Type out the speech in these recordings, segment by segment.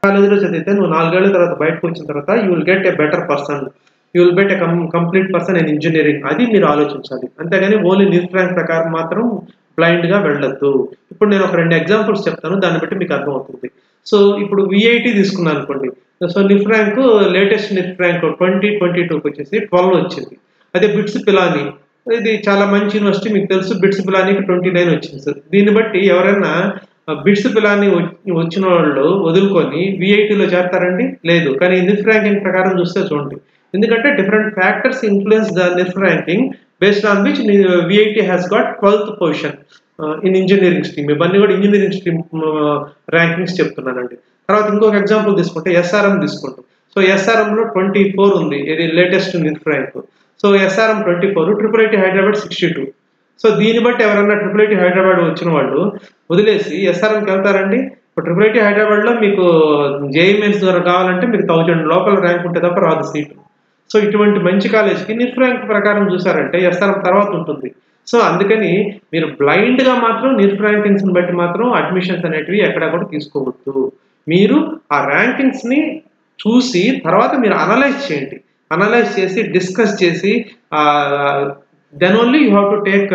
కాలేజీలో చదివితే నువ్వు నాలుగేళ్ల తర్వాత బయటకు వచ్చిన తర్వాత you will get a better person you will get a complete person in engineering అది మీరు ఆలోచించాలి అంతేగాని ఓన్లీ న్యూస్ ర్యాంక్ ప్రకారం మాత్రం బ్లైండ్ గా వెళ్ళొద్దు ఇప్పుడు నేను ఒక రెండు ఎగ్జాంపుల్స్ చెప్తాను దాన్ని బట్టి మీకు అర్థమవుతుంది సో ఇప్పుడు విఐటి తీసుకున్నాను అనుకోండి so NIRF rank latest NIRF rank twenty twenty టూకి వచ్చేసి ట్వెల్వ్ వచ్చింది అదే బిట్స్ పిలాని ఇది చాలా మంచి యూనివర్సిటీ మీకు తెలుసు బిట్స్ పిలానికి ట్వంటీ నైన్ వచ్చింది సార్ దీన్ని బట్టి ఎవరైనా బిట్స్ పిలాని వచ్చిన వాళ్ళు వదులుకొని విఐటిలో చేరతారండి లేదు కానీ నిఫ్ ర్యాంకింగ్ ప్రకారం చూస్తే చూడండి ఎందుకంటే different factors influence the NIRF ranking based on which VIT has got twelfth position in engineering stream ఇవన్నీ కూడా ఇంజనీరింగ్ స్ట్రీమ్ ర్యాంకింగ్స్ చెప్తున్నానండి తర్వాత ఇంకొక ఎగ్జాంపుల్ తీసుకుంటే ఎస్ఆర్ఎం తీసుకుంటాం సో ఎస్ఆర్ఎంలో ట్వంటీ ఫోర్ ఉంది ఇది latest NIRF rank so SRM twenty four triple IT Hyderabad sixty two so దీన్ని బట్టి ఎవరైనా ట్రిపుల్ ఐటీ హైదరాబాద్ వచ్చిన వాళ్ళు వదిలేసి ఎస్ఆర్ఎంకి వెళ్తారండి ఇప్పుడు ట్రిపుల్ ఐటీ హైదరాబాద్లో మీకు జేఈ మెయిన్స్ ద్వారా కావాలంటే మీకు థౌజండ్ లోపల ర్యాంక్ ఉంటే తప్ప రాదు సీటు సో ఇటువంటి మంచి కాలేజ్కి నిఫ్ ర్యాంక్ ప్రకారం చూసారంటే ఎస్ఆర్ఎం తర్వాత ఉంటుంది సో అందుకని మీరు బ్లైండ్గా మాత్రం నిఫ్ ర్యాంకింగ్స్ని బట్టి మాత్రం అడ్మిషన్స్ అనేటివి ఎక్కడ కూడా తీసుకోవద్దు మీరు ఆ ర్యాంకింగ్స్ని చూసి తర్వాత మీరు అనలైజ్ చేయండి అనలైజ్ చేసి డిస్కస్ చేసి then only you have to take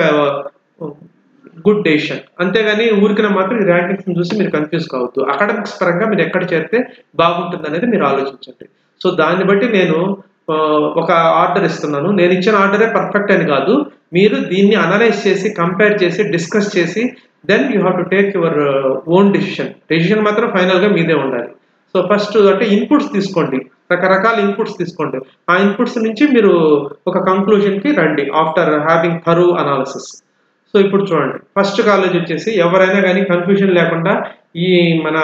good decision అంతేగాని ఊరికిన మాత్రం ఈ ర్యాంకింగ్స్ చూసి మీరు కన్ఫ్యూజ్ కావద్దు అకాడమిక్స్ పరంగా మీరు ఎక్కడ చేరితే బాగుంటుంది అనేది మీరు ఆలోచించండి సో దాన్ని బట్టి నేను ఒక ఆర్డర్ ఇస్తున్నాను నేను ఇచ్చిన ఆర్డరే పర్ఫెక్ట్ అని కాదు మీరు దీన్ని అనలైజ్ చేసి కంపేర్ చేసి డిస్కస్ చేసి then you have to take your own decision decision మాత్రం ఫైనల్గా మీదే ఉండాలి సో ఫస్ట్ అంటే ఇన్పుట్స్ తీసుకోండి రకరకాల ఇన్పుట్స్ తీసుకోండి ఆ ఇన్పుట్స్ నుంచి మీరు ఒక కంక్లూజన్కి రండి after having thorough analysis so ఇప్పుడు చూడండి ఫస్ట్ కాలేజ్ వచ్చేసి ఎవరైనా కానీ కన్ఫ్యూజన్ లేకుండా ఈ మన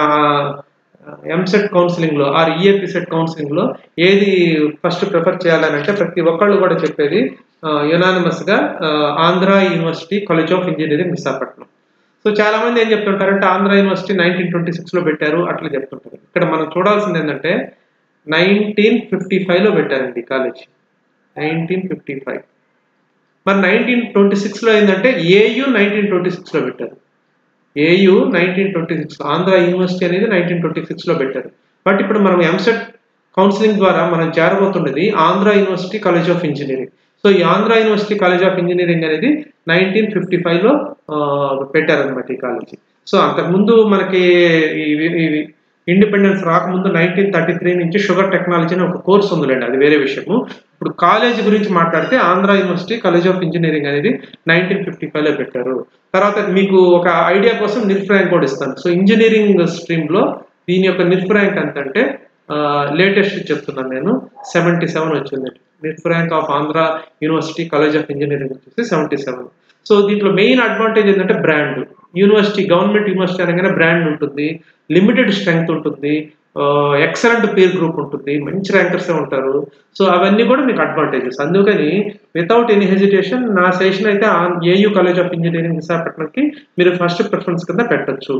ఎంసెట్ కౌన్సిలింగ్లో ఆర్ ఈఏపీ సెట్ కౌన్సిలింగ్లో ఏది ఫస్ట్ ప్రిఫర్ చేయాలని అంటే ప్రతి ఒక్కళ్ళు కూడా చెప్పేది యునానిమస్గా Andhra university college of engineering Visakhapatnam so చాలా మంది ఏం చెప్తుంటారంటే ఆంధ్ర యూనివర్సిటీ నైన్టీన్ ట్వంటీ సిక్స్లో పెట్టారు అట్లా చెప్తుంటారు ఇక్కడ మనం చూడాల్సింది ఏంటంటే నైన్టీన్ ఫిఫ్టీ ఫైవ్లో పెట్టారండి ఈ కాలేజ్ నైన్టీన్ ఫిఫ్టీ ఫైవ్ మరి నైన్టీన్ ట్వంటీ సిక్స్లో ఏంటంటే ఏయు నైన్టీన్ ట్వంటీ సిక్స్లో పెట్టారు AU nineteen twenty six Andhra university అనేది నైన్టీన్ ట్వంటీ సిక్స్లో పెట్టారు బట్ ఇప్పుడు మనం ఎంసెట్ కౌన్సిలింగ్ ద్వారా మనం చేరబోతున్నది Andhra university college of engineering so ఈ Andhra university college of engineering అనేది నైన్టీన్ ఫిఫ్టీ ఫైవ్లో పెట్టారనమాట ఈ కాలేజీ సో అంతకుముందు మనకి ఇండిపెండెన్స్ రాకముందు నైన్టీన్ థర్టీ త్రీ నుంచి షుగర్ టెక్నాలజీ అని ఒక కోర్స్ ఉందిలేండి అది వేరే విషయము ఇప్పుడు కాలేజ్ గురించి మాట్లాడితే Andhra university college of engineering అనేది నైన్టీన్ ఫిఫ్టీ ఫైవ్లో పెట్టారు తర్వాత మీకు ఒక ఐడియా కోసం నిఫ్ ర్యాంక్ కూడా ఇస్తాను సో ఇంజనీరింగ్ స్ట్రీమ్లో దీని యొక్క నిఫ్ ర్యాంక్ ఎంత అంటే లేటెస్ట్ చెప్తున్నాను నేను సెవెంటీ సెవెన్ వచ్చింది NIRF rank of Andhra university college of engineering వచ్చేసి సెవెంటీ సెవెన్ సో దీంట్లో మెయిన్ అడ్వాంటేజ్ ఏంటంటే బ్రాండ్ యూనివర్సిటీ గవర్నమెంట్ యూనివర్సిటీ అనగానే బ్రాండ్ ఉంటుంది లిమిటెడ్ స్ట్రెంగ్త్ ఉంటుంది ఎక్సలెంట్ పేర్ గ్రూప్ ఉంటుంది మంచి ర్యాంకర్స్ ఉంటారు సో అవన్నీ కూడా మీకు అడ్వాంటేజెస్ అందుకని వితౌట్ ఎనీ హెజిటేషన్ నా సెషన్ అయితే ఏయూ కాలేజ్ ఆఫ్ ఇంజనీరింగ్ విశాఖపట్నంకి మీరు ఫస్ట్ ప్రిఫరెన్స్ కింద పెట్టచ్చు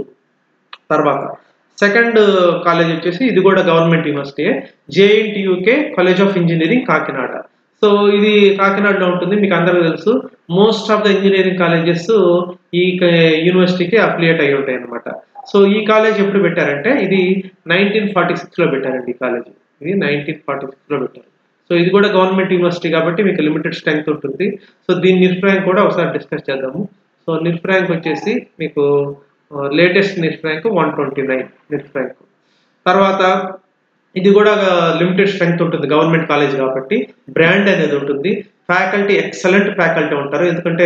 తర్వాత సెకండ్ కాలేజ్ వచ్చేసి ఇది కూడా government university JNTUK college of engineering Kakinada so ఇది కాకినాడలో ఉంటుంది మీకు అందరికీ తెలుసు most of the engineering colleges ఈ యూనివర్సిటీకి అఫిలియేట్ అయి ఉంటాయి అనమాట సో ఈ కాలేజ్ ఎప్పుడు పెట్టారంటే ఇది నైన్టీన్ ఫార్టీ సిక్స్లో పెట్టారండి ఈ కాలేజ్ ఇది నైన్టీన్ ఫార్టీ సిక్స్లో పెట్టారు సో ఇది కూడా గవర్నమెంట్ యూనివర్సిటీ కాబట్టి మీకు లిమిటెడ్ స్ట్రెంగ్త్ ఉంటుంది సో దీని నిఫ్ ర్యాంక్ కూడా ఒకసారి డిస్కస్ చేద్దాము సో నిఫ్ ర్యాంక్ వచ్చేసి మీకు latest NIRF rank one twenty nine NIRF rank తర్వాత ఇది కూడా లిమిటెడ్ స్ట్రెంగ్త్ ఉంటుంది గవర్నమెంట్ కాలేజ్ కాబట్టి బ్రాండ్ అనేది ఉంటుంది ఫ్యాకల్టీ ఎక్సలెంట్ ఫ్యాకల్టీ ఉంటారు ఎందుకంటే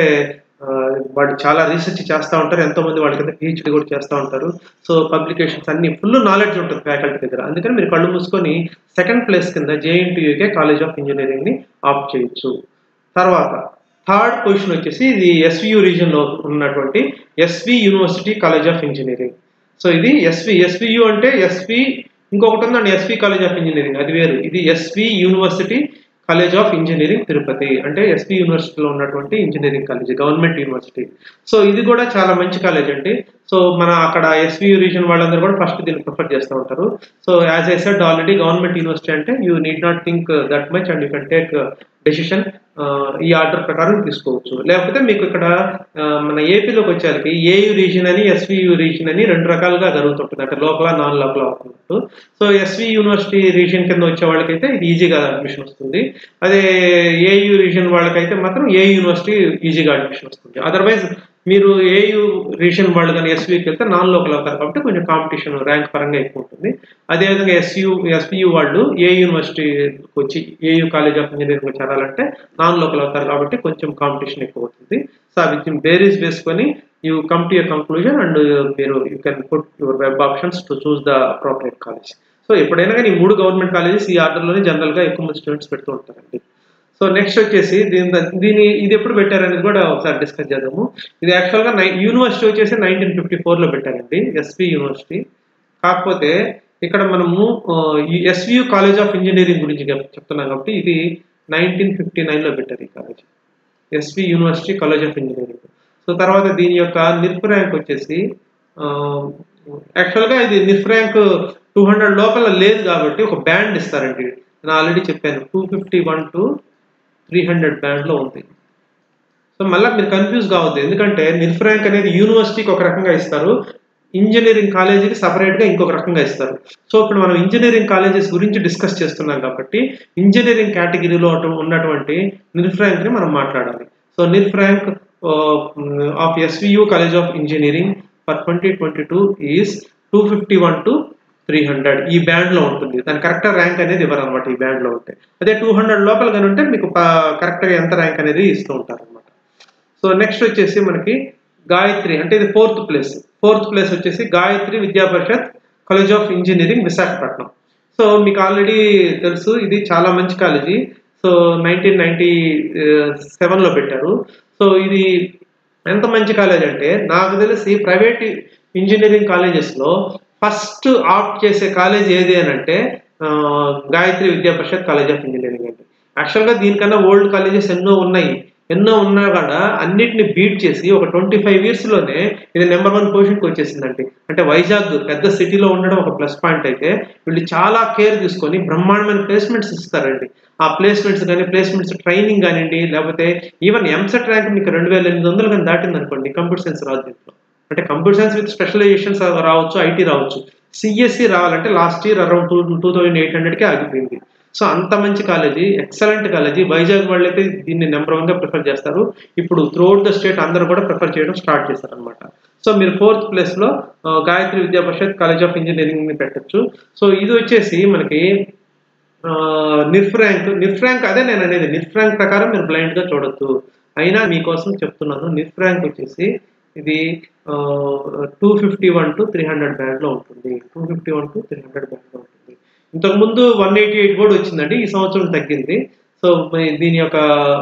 వాళ్ళు చాలా రీసెర్చ్ చేస్తూ ఉంటారు ఎంతో మంది వాళ్ళ కింద పిహెచ్డి కూడా చేస్తూ ఉంటారు సో పబ్లికేషన్స్ అన్ని ఫుల్ నాలెడ్జ్ ఉంటుంది ఫ్యాకల్టీ దగ్గర అందుకని మీరు కళ్ళు మూసుకొని సెకండ్ ప్లేస్ కింద జేఎన్టీయూకే కాలేజ్ ఆఫ్ ఇంజనీరింగ్ని ఆప్ చేయొచ్చు తర్వాత థర్డ్ పొజిషన్ వచ్చేసి ఇది ఎస్వియు రీజన్లో ఉన్నటువంటి SV university college of engineering so ఇది ఎస్వి ఎస్వియు అంటే ఎస్వి ఇంకొకటి ఉందండి ఎస్వి కాలేజ్ ఆఫ్ ఇంజనీరింగ్ అది వేరు ఇది SV university college of engineering Tirupati అంటే ఎస్పీ యూనివర్సిటీలో ఉన్నటువంటి engineering college government university so ఇది కూడా చాలా మంచి కాలేజ్ అండి సో మన అక్కడ ఎస్పీ రీజన్ వాళ్ళందరూ కూడా ఫస్ట్ దీన్ని ప్రిఫర్ చేస్తూ ఉంటారు so as I said already government university అంటే you need not think that much and you can take decision ఈ ఆర్డర్ ప్రకారం తీసుకోవచ్చు లేకపోతే మీకు ఇక్కడ ఆ, మన ఏపీలోకి వచ్చేసరికి ఏయు రీజన్ అని ఎస్వియు రీజన్ అని రెండు రకాలుగా జరుగుతుంటుంది అంటే లోపల నాన్ లోపల అవుతున్నట్టు సో ఎస్వి యూనివర్సిటీ రీజన్ కింద వచ్చే వాళ్ళకైతే ఇది ఈజీగా అడ్మిషన్ వస్తుంది అదే ఏయు రీజన్ వాళ్ళకైతే మాత్రం ఏ యూనివర్సిటీ ఈజీగా అడ్మిషన్ వస్తుంది అదర్వైజ్ మీరు ఏయు రీజన్ వాళ్ళు కానీ ఎస్వికి వెళ్తే నాన్ లోకల్ అవుతారు కాబట్టి కొంచెం కాంపిటీషన్ ర్యాంక్ పరంగా ఎక్కువ ఉంటుంది అదేవిధంగా ఎస్యు ఎస్పియు వాళ్ళు ఏ యూనివర్సిటీకి వచ్చి ఏయు కాలేజ్ ఆఫ్ ఇంజనీరింగ్ చేరాలంటే నాన్ లోకల్ అవుతారు కాబట్టి కొంచెం కాంపిటీషన్ ఎక్కువ అవుతుంది సో అవి బేరీస్ వేసుకొని you come to your conclusion and మీరు you can put your web options to choose the appropriate college so ఎప్పుడైనా కానీ ఈ మూడు గవర్నమెంట్ కాలేజెస్ ఈ ఆర్డర్లోనే జనరల్గా ఎక్కువ మంది స్టూడెంట్స్ పెడుతూ ఉంటారండి సో నెక్స్ట్ వచ్చేసి దీని దీని ఇది ఎప్పుడు పెట్టారనేది కూడా ఒకసారి డిస్కస్ చేద్దాము ఇది యాక్చువల్గా నై యూనివర్సిటీ వచ్చేసి నైన్టీన్ ఫిఫ్టీ ఫోర్లో పెట్టారండి ఎస్పి యూనివర్సిటీ కాకపోతే ఇక్కడ మనము ఎస్వియు కాలేజ్ ఆఫ్ ఇంజనీరింగ్ గురించి చెప్- చెప్తున్నాం కాబట్టి ఇది నైన్టీన్ ఫిఫ్టీ నైన్లో పెట్టారు ఈ college SV university college of engineering so తర్వాత దీని యొక్క నిర్ఫ్ ర్యాంక్ వచ్చేసి యాక్చువల్గా ఇది నిర్ఫ్ ర్యాంక్ టూ హండ్రెడ్ లోపల లేదు కాబట్టి ఒక బ్యాండ్ ఇస్తారండి నేను ఆల్రెడీ చెప్పాను two fifty one to three hundred బ్యాండ్లో ఉంది సో మళ్ళీ మీరు కన్ఫ్యూజ్ కావద్దు ఎందుకంటే నిర్ఫ్ ర్యాంక్ అనేది యూనివర్సిటీకి ఒక రకంగా ఇస్తారు ఇంజనీరింగ్ కాలేజీకి సపరేట్గా ఇంకొక రకంగా ఇస్తారు సో ఇప్పుడు మనం ఇంజనీరింగ్ కాలేజెస్ గురించి డిస్కస్ చేస్తున్నాం కాబట్టి ఇంజనీరింగ్ కేటగిరీలో అటు- ఉన్నటువంటి నిర్ఫ్ ర్యాంక్ని మనం మాట్లాడాలి so NIRF rank of SVU college of engineering for twenty twenty two is two fifty one to three hundred ఈ బ్యాండ్ లో ఉంటుంది దాని కరెక్ట్ ర్యాంక్ అనేది ఇవ్వరు అనమాట ఈ బ్యాండ్ లో ఉంటే అదే టూ హండ్రెడ్ లోపల కానీ ఉంటే మీకు కరెక్ట్ గా ఎంత ర్యాంక్ అనేది ఇస్తూ ఉంటారు అనమాట సో నెక్స్ట్ వచ్చేసి మనకి గాయత్రి అంటే ఇది ఫోర్త్ ప్లేస్ ఫోర్త్ ప్లేస్ వచ్చేసి Gayatri Vidya Parishad college of engineering Visakhapatnam so మీకు ఆల్రెడీ తెలుసు ఇది చాలా మంచి కాలేజీ సో నైన్టీన్ నైన్టీ సెవెన్లో పెట్టారు సో ఇది ఎంత మంచి కాలేజ్ అంటే నాకు తెలిసి ప్రైవేట్ ఇంజనీరింగ్ కాలేజెస్లో ఫస్ట్ ఆప్ట్ చేసే కాలేజ్ ఏది అని అంటే ఆ, Gayatri Vidya Parishad college of engineering అండి యాక్చువల్గా దీనికన్నా ఓల్డ్ కాలేజెస్ ఎన్నో ఉన్నాయి ఎన్నో ఉన్నా కూడా అన్నిటిని బీట్ చేసి ఒక ట్వంటీ ఫైవ్ ఇయర్స్లోనే ఇది నెంబర్ వన్ పొజిషన్కి వచ్చేసిందండి అంటే వైజాగ్ పెద్ద సిటీలో ఉండడం ఒక ప్లస్ పాయింట్ అయితే వీళ్ళు చాలా కేర్ తీసుకొని బ్రహ్మాండమైన ప్లేస్మెంట్స్ ఇస్తారండి ఆ ప్లేస్మెంట్స్ కానీ ప్లేస్మెంట్స్ ట్రైనింగ్ కానివ్వండి లేకపోతే ఈవెన్ ఎంసెట్ ర్యాంక్ మీకు రెండు వేల ఎనిమిది వందలు కానీ దాటింది అనుకోండి కంప్యూటర్ సైన్స్ రాదు దీంట్లో అంటే కంప్యూటర్ సైన్స్ విత్ స్పెషలైజేషన్స్ రావచ్చు ఐటీ రావచ్చు సిఎస్సి రావాలంటే last year around two two thousand eight హండ్రెడ్కి ఆగిపోయింది సో అంత మంచి కాలేజీ ఎక్సలెంట్ కాలేజీ వైజాగ్ వాళ్ళు అయితే దీన్ని నెంబర్ వన్గా ప్రిఫర్ చేస్తారు ఇప్పుడు త్రూఅవుట్ ద స్టేట్ అందరూ కూడా ప్రిఫర్ చేయడం స్టార్ట్ చేశారనమాట సో మీరు ఫోర్త్ ప్లేస్లో గాయత్రి విద్యా పరిషత్ కాలేజ్ ఆఫ్ ఇంజనీరింగ్ని పెట్టచ్చు సో ఇది వచ్చేసి మనకి నిర్ఫ్ ర్యాంక్ నిర్ఫ్ ర్యాంక్ అదే నేను అనేది నిర్ఫ్ ర్యాంక్ ప్రకారం మీరు బ్లైండ్గా చూడొద్దు అయినా మీకోసం చెప్తున్నాను నిర్ఫ్ ర్యాంక్ వచ్చేసి ఇది two fifty one to three hundred బ్యాండ్లో ఉంటుంది two fifty one to three hundred బ్యాండ్లో ఉంటుంది ఇంతకుముందు వన్ ఎయిటీ ఎయిట్ కూడా వచ్చిందండి ఈ సంవత్సరం తగ్గింది సో మరి దీని యొక్క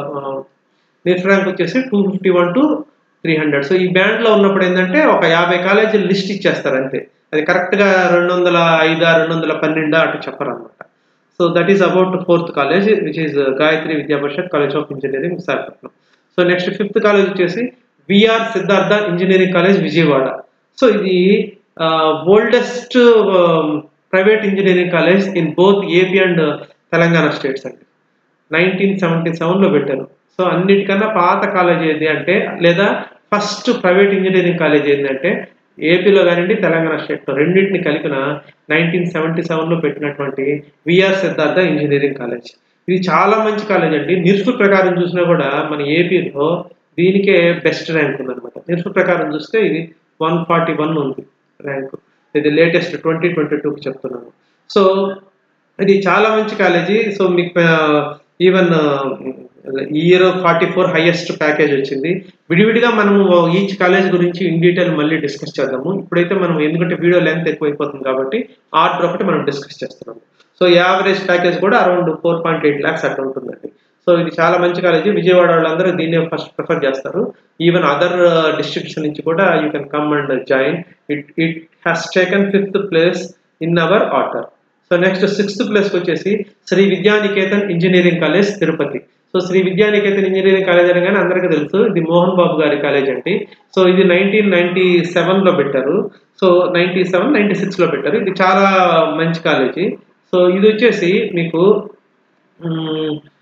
నెట్ ర్యాంక్ వచ్చేసి two fifty one to three hundred so ఈ బ్యాండ్లో ఉన్నప్పుడు ఏంటంటే ఒక యాభై కాలేజీలు లిస్ట్ ఇచ్చేస్తారు అంతే అది కరెక్ట్గా రెండు వందల ఐదా రెండు వందల పన్నెండా అటు చెప్పరు అనమాట so that is about fourth college which is Gayatri Vidya Parishad college of engineering Visakhapatnam so next fifth college వచ్చేసి VR Siddhartha engineering college Vijayawada so ఇది oldest private engineering college in both AP and Telangana states అండి నైన్టీన్ సెవెంటీ సెవెన్లో పెట్టారు సో అన్నిటికన్నా పాత college ఏది అంటే లేదా ఫస్ట్ ప్రైవేట్ ఇంజనీరింగ్ కాలేజ్ ఏంటంటే ఏపీలో కానివ్వండి తెలంగాణ స్టేట్లో రెండింటిని కలిపిన నైన్టీన్ సెవెంటీ సెవెన్లో పెట్టినటువంటి విఆర్ సిద్ధార్థ ఇంజనీరింగ్ కాలేజ్ ఇది చాలా మంచి కాలేజ్ అండి నిర్ఫ్ ప్రకారం చూసినా కూడా మన ఏపీలో దీనికే బెస్ట్ ర్యాంక్ ఉందన్నమాట నిర్ఫ్ ప్రకారం చూస్తే ఇది వన్ ఫార్టీ వన్ ఉంది ర్యాంక్ ఇది లేటెస్ట్ ట్వంటీ ట్వంటీ టూకి చెప్తున్నాను సో ఇది చాలా మంచి కాలేజీ సో మీకు even year forty four highest package వచ్చింది విడివిడిగా మనము ఈచ్ కాలేజ్ గురించి ఇన్ డీటెయిల్ మళ్ళీ డిస్కస్ చేద్దాము ఇప్పుడైతే మనం ఎందుకంటే వీడియో లెంత్ ఎక్కువైపోతుంది కాబట్టి ఆర్డర్ ఒకటి మనం డిస్కస్ చేస్తున్నాము సో యావరేజ్ ప్యాకేజ్ కూడా around four point eight lakhs అట్లా ఉంటుందండి సో ఇది చాలా మంచి కాలేజీ విజయవాడ వాళ్ళందరూ దీన్ని ఫస్ట్ ప్రిఫర్ చేస్తారు ఈవెన్ అదర్ డిస్ట్రిక్ట్స్ నుంచి కూడా you can come and join it it has taken fifth place in our order so next sixth ప్లేస్కి వచ్చేసి Shri Vidyanikethan engineering college Tirupati so Shri Vidyanikethan engineering college అనగానే అందరికీ తెలుసు ఇది మోహన్ బాబు గారి కాలేజ్ అండి సో ఇది నైన్టీన్ నైన్టీ సెవెన్లో పెట్టారు సో నైన్టీ సెవెన్ నైన్టీ సిక్స్లో పెట్టారు ఇది చాలా మంచి కాలేజీ సో ఇది వచ్చేసి మీకు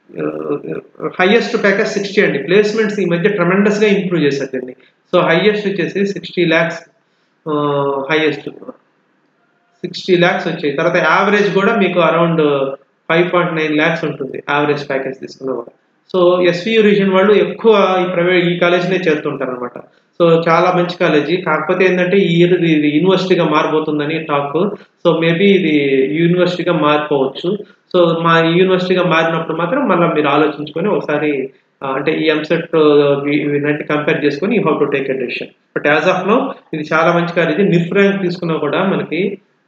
హైయెస్ట్ ప్యాకేజ్ సిక్స్టీ అండి ప్లేస్మెంట్స్ ఈ మధ్య ట్రమెండస్గా ఇంప్రూవ్ చేశారు దీన్ని సో హైయెస్ట్ వచ్చేసి sixty lakhs highest sixty lakhs వచ్చాయి తర్వాత యావరేజ్ కూడా మీకు around five point nine lakhs ఉంటుంది యావరేజ్ ప్యాకేజ్ తీసుకున్న కూడా సో ఎస్వియు రీజన్ వాళ్ళు ఎక్కువ ఈ ప్రైవేట్ ఈ కాలేజీనే చేరుతుంటారు అనమాట సో చాలా మంచి కాలేజీ కాకపోతే ఏంటంటే ఈ ఇయర్ ఇది యూనివర్సిటీగా మారిపోతుందని టాక్ సో మేబీ ఇది యూనివర్సిటీగా మారిపోవచ్చు సో మా యూనివర్సిటీగా మారినప్పుడు మాత్రం మళ్ళీ మీరు ఆలోచించుకొని ఒకసారి అంటే ఈ ఎంసెట్ వీటిని కంపేర్ చేసుకొని you have to take a decision but as of now ఇది చాలా మంచి కాలేజీ నిఫ్ ర్యాంక్ తీసుకున్నా కూడా మనకి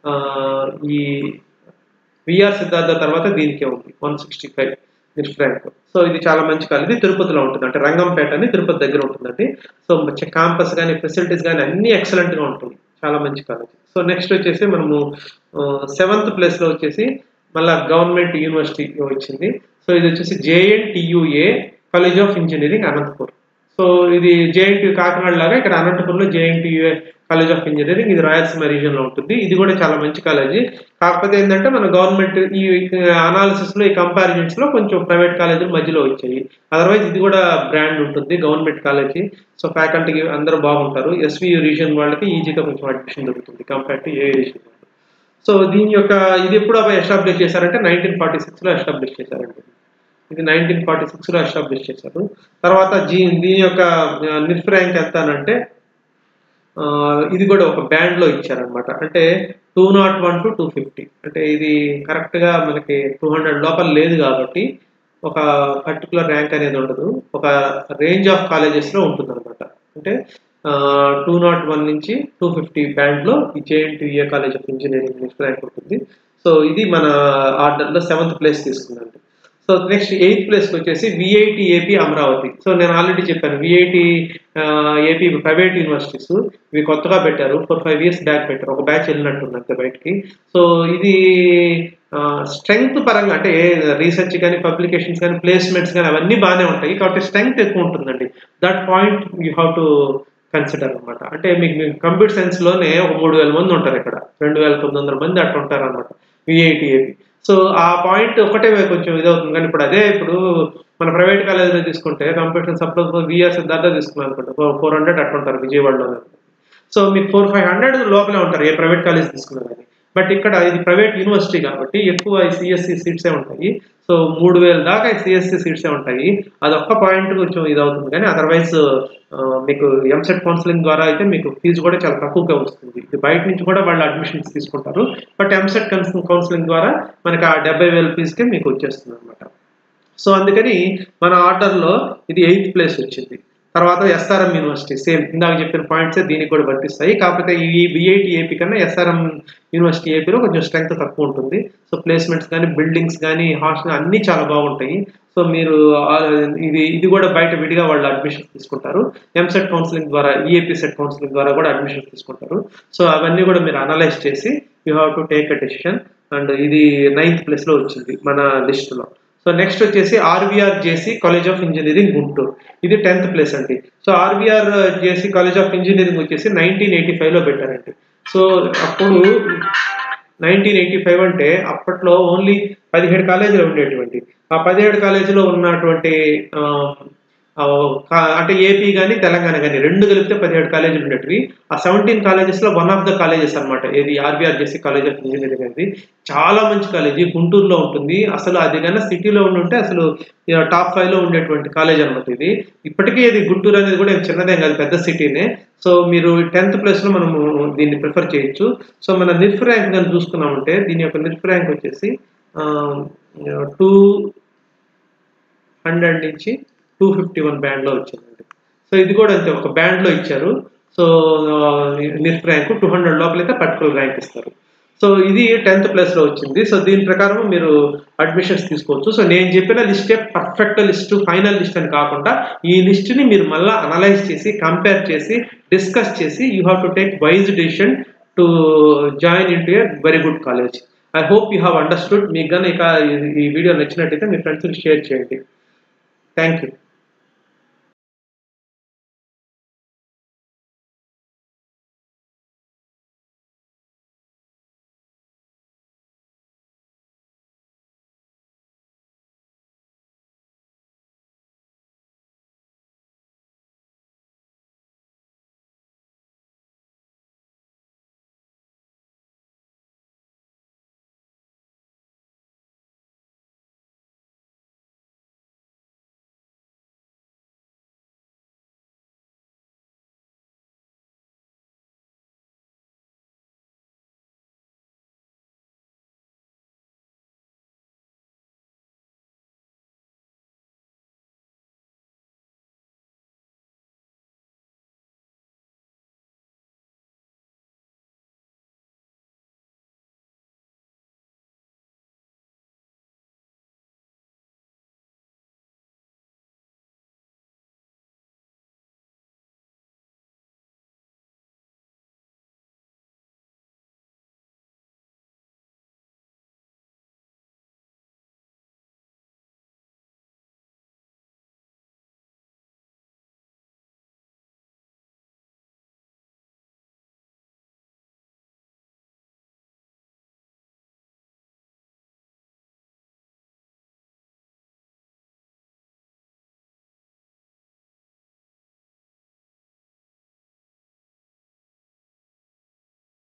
ఈ విఆర్ సిద్ధార్థ తర్వాత దీనికే ఉంది one sixty five NIRF rank so ఇది చాలా మంచి కాలేజీ తిరుపతిలో ఉంటుంది అంటే రంగంపేట అని తిరుపతి దగ్గర ఉంటుందండి సో మంచి క్యాంపస్ కానీ ఫెసిలిటీస్ కానీ అన్ని ఎక్సలెంట్గా ఉంటుంది చాలా మంచి కాలేజ్ సో నెక్స్ట్ వచ్చేసి మనము సెవెంత్ ప్లేస్లో వచ్చేసి మళ్ళీ గవర్నమెంట్ యూనివర్సిటీ వచ్చింది సో ఇది వచ్చేసి JNTUA college of engineering Anantapur so ఇది జేఎన్టీ కాకినాడ లాగా ఇక్కడ అనంతపురంలో జేఎన్టీయుఏ కాలేజ్ ఆఫ్ ఇంజనీరింగ్ ఇది రాయలసీమ రీజియన్లో ఉంటుంది ఇది కూడా చాలా మంచి కాలేజీ కాకపోతే ఏంటంటే మన గవర్నమెంట్ ఈ అనాలిసిస్లో ఈ కంపారిజన్స్లో కొంచెం ప్రైవేట్ కాలేజీలు మధ్యలో వచ్చాయి అదర్వైజ్ ఇది కూడా బ్రాండ్ ఉంటుంది గవర్నమెంట్ కాలేజీ సో ఫ్యాకల్టీకి అందరూ బాగుంటారు ఎస్వియు రీజియన్ వాళ్ళకి ఈజీగా కొంచెం అడ్మిషన్ దొరుకుతుంది కంపేర్ టు ఏ రీజియన్ సో దీని యొక్క ఇది ఎప్పుడు ఎస్టాబ్లిష్ చేశారంటే నైన్టీన్ ఫార్టీ సిక్స్లో ఎస్టాబ్లిష్ చేశారండి ఇది నైన్టీన్ ఫార్టీ సిక్స్లో ఎస్టాబ్లిష్ చేశారు తర్వాత జీ దీని యొక్క నిఫ్ ర్యాంక్ ఎంత అంటే ఇది కూడా ఒక బ్యాండ్లో ఇచ్చారనమాట అంటే two naught one to two fifty అంటే ఇది కరెక్ట్గా మనకి టూ హండ్రెడ్ లోపల లేదు కాబట్టి ఒక పర్టికులర్ ర్యాంక్ అనేది ఉండదు ఒక రేంజ్ ఆఫ్ కాలేజెస్లో ఉంటుంది అనమాట అంటే టూ నాట్ వన్ నుంచి టూ ఫిఫ్టీ బ్యాండ్లో ఈ JNTUA college of engineering next rank ఉంటుంది సో ఇది మన ఆర్డర్లో సెవెంత్ ప్లేస్ తీసుకుందండి సో నెక్స్ట్ ఎయిత్ ప్లేస్కి వచ్చేసి విఐటి ఏపీ అమరావతి సో నేను ఆల్రెడీ చెప్పాను విఐటి ఏపీ ప్రైవేట్ యూనివర్సిటీస్ ఇవి కొత్తగా పెట్టారు ఫోర్ ఫైవ్ ఇయర్స్ బ్యాక్ పెట్టారు ఒక బ్యాచ్ వెళ్ళినట్టుంది అంతే బయటికి సో ఇది స్ట్రెంగ్త్ పరంగా అంటే రీసెర్చ్ కానీ పబ్లికేషన్స్ కానీ ప్లేస్మెంట్స్ కానీ అవన్నీ బాగానే ఉంటాయి కాబట్టి స్ట్రెంగ్త్ ఎక్కువ ఉంటుందండి that point you have to consider అనమాట అంటే మీకు మీకు కంప్యూటర్ సైన్స్లోనే ఒక మూడు వేల మంది ఉంటారు ఇక్కడ రెండు వేల తొమ్మిది వందల మంది అట్లా ఉంటారు అనమాట విఐటి ఏపీ సో ఆ పాయింట్ ఒకటే కొంచెం ఇదవుతుంది కానీ ఇప్పుడు అదే ఇప్పుడు మన ప్రైవేట్ కాలేజీలో తీసుకుంటే కంప్యూటర్ సపోజ్ విఆర్ సిద్ధార్థ తీసుకున్నాను అనుకుంటా ఫోర్ హండ్రెడ్ అట్లా ఉంటారు విజయవాడలో సో మీకు ఫోర్ ఫైవ్ హండ్రెడ్ లోపలే ఉంటారు ఏ ప్రైవేట్ కాలేజ్ తీసుకున్నా కానీ బట్ ఇక్కడ ఇది ప్రైవేట్ యూనివర్సిటీ కాబట్టి ఎక్కువ సిఎస్సి సీట్సే ఉంటాయి సో మూడు వేల దాకా సిఎస్సి సీట్సే ఉంటాయి అదొక్క పాయింట్ కొంచెం ఇది అవుతుంది కానీ అదర్వైజ్ మీకు ఎంసెట్ కౌన్సిలింగ్ ద్వారా అయితే మీకు ఫీజు కూడా చాలా తక్కువగా వస్తుంది ఇది బయట నుంచి కూడా వాళ్ళు అడ్మిషన్స్ తీసుకుంటారు బట్ ఎంసెట్ కౌన్సిలింగ్ ద్వారా మనకి ఆ డెబ్బై వేల ఫీజుకే మీకు వచ్చేస్తుంది అనమాట సో అందుకని మన ఆర్డర్లో ఇది ఎయిత్ ప్లేస్ వచ్చింది తర్వాత ఎస్ఆర్ఎం యూనివర్సిటీ సేమ్ ఇందాక చెప్పిన పాయింట్సే దీనికి కూడా వర్తిస్తాయి కాకపోతే ఈ బిఐటి ఏపీ కన్నా ఎస్ఆర్ఎం యూనివర్సిటీ ఏపీలో కొంచెం స్ట్రెంగ్త్ తక్కువ ఉంటుంది సో ప్లేస్మెంట్స్ కానీ బిల్డింగ్స్ కానీ హాస్టల్ అన్నీ చాలా బాగుంటాయి సో మీరు ఇది ఇది కూడా బయట విడిగా వాళ్ళు అడ్మిషన్స్ తీసుకుంటారు ఎంసెట్ కౌన్సిలింగ్ ద్వారా ఈఏపీ సెట్ కౌన్సిలింగ్ ద్వారా కూడా అడ్మిషన్స్ తీసుకుంటారు సో అవన్నీ కూడా మీరు అనలైజ్ చేసి you have to take a decision and ఇది నైన్త్ ప్లేస్లో వచ్చింది మన లిస్టులో సో నెక్స్ట్ వచ్చేసి RVR JC college of engineering Guntur ఇది టెన్త్ ప్లేస్ అండి so RVR JC college of engineering వచ్చేసి నైన్టీన్ ఎయిటీ ఫైవ్లో పెట్టారండి సో అప్పుడు నైన్టీన్ ఎయిటీ ఫైవ్ అంటే అప్పట్లో ఓన్లీ పదిహేడు కాలేజీలు ఉండేటువంటి ఆ పదిహేడు కాలేజీలో ఉన్నటువంటి అంటే ఏపీ కానీ తెలంగాణ కానీ రెండు కలిపితే పదిహేడు కాలేజీలు ఉండేటివి ఆ సెవెంటీన్ కాలేజెస్లో వన్ ఆఫ్ ద కాలేజెస్ అనమాట ఇది ఆర్బీఆర్ జెస్సీ కాలేజ్ ఆఫ్ ఇంజనీరింగ్ అనేది చాలా మంచి కాలేజీ గుంటూరులో ఉంటుంది అసలు అది కన్నా సిటీలో ఉంటే అసలు టాప్ ఫైవ్లో ఉండేటువంటి కాలేజ్ అనమాట ఇది ఇప్పటికీ ఇది గుంటూరు అనేది కూడా చిన్నదేం కాదు పెద్ద సిటీనే సో మీరు టెన్త్ ప్లేస్లో మనము దీన్ని ప్రిఫర్ చేయొచ్చు సో మన నిర్ఫ్ ర్యాంక్ కానీ చూసుకున్నామంటే దీని యొక్క నిర్ఫ్ ర్యాంక్ వచ్చేసి టూ హండ్రెడ్ నుంచి టూ ఫిఫ్టీ వన్ బ్యాండ్లో వచ్చిందండి సో ఇది కూడా అంతే ఒక బ్యాండ్లో ఇచ్చారు so NIRF rank two hundred లోపలైతే పర్టికులర్ ర్యాంక్ ఇస్తారు సో ఇది టెన్త్ ప్లేస్లో వచ్చింది సో దీని ప్రకారం మీరు అడ్మిషన్స్ తీసుకోవచ్చు సో నేను చెప్పిన లిస్టే పర్ఫెక్ట్ లిస్ట్ ఫైనల్ లిస్ట్ అని కాకుండా ఈ లిస్ట్ని మీరు మళ్ళీ అనలైజ్ చేసి కంపేర్ చేసి డిస్కస్ చేసి you have to take wise decision to join in to a very good college I hope you have understood మీకు కానీ ఇక ఈ వీడియో నచ్చినట్టయితే మీ ఫ్రెండ్స్కి షేర్ చేయండి థ్యాంక్ యూ